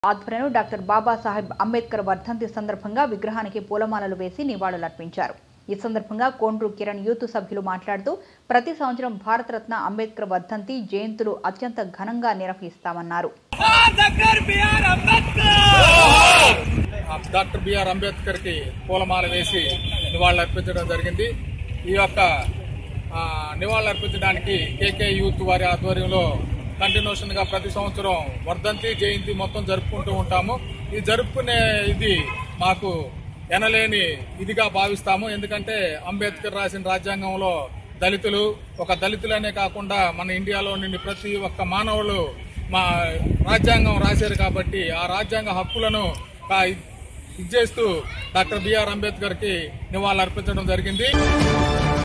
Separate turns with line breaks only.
ఆధ్వర్యంలో డాక్టర్ బాబాసాహెబ్ అంబేద్కర్ వర్ధంతి సందర్భంగా విగ్రహానికి పూలమాలలు వేసి నివాళులర్పించారు ఈ సందర్భంగా కోండ్రు కిరణ్ యూత్ సభ్యులు మాట్లాడుతూ ప్రతి సంవత్సరం భారతరత్న అంబేద్కర్ వర్ధంతి జయంతులు అత్యంత ఘనంగా నిర్వహిస్తామన్నారు
doctor B R Ambedkar
doctor B R Ambedkar కి పూలమాల వేసి నివాళులు అర్పించడం జరిగింది ఈ యొక్క ఆ, నివాళులు అర్పించడానికి కేకే యూత్ వారి ఆధ్వర్యంలో కంటిన్యూషన్ గా ప్రతి సంవత్సరం వర్ధంతి జయంతి మొత్తం జరుపుకుంటూ ఉంటాము ఈ జరుపుకునే ఇది మాకు ఎనలేని ఇదిగా భావిస్తాము ఎందుకంటే అంబేద్కర్ రాసిన రాజ్యాంగంలో దళితులు ఒక దళితులనే కాకుండా మన ఇండియాలో నుండి ప్రతి ఒక్క మానవులు మా రాజ్యాంగం రాశారు కాబట్టి ఆ రాజ్యాంగ హక్కులను కా- ఇది చేస్తూ డాక్టర్ బిఆర్ అంబేద్కర్ కి నివాళులు అర్పించడం జరిగింది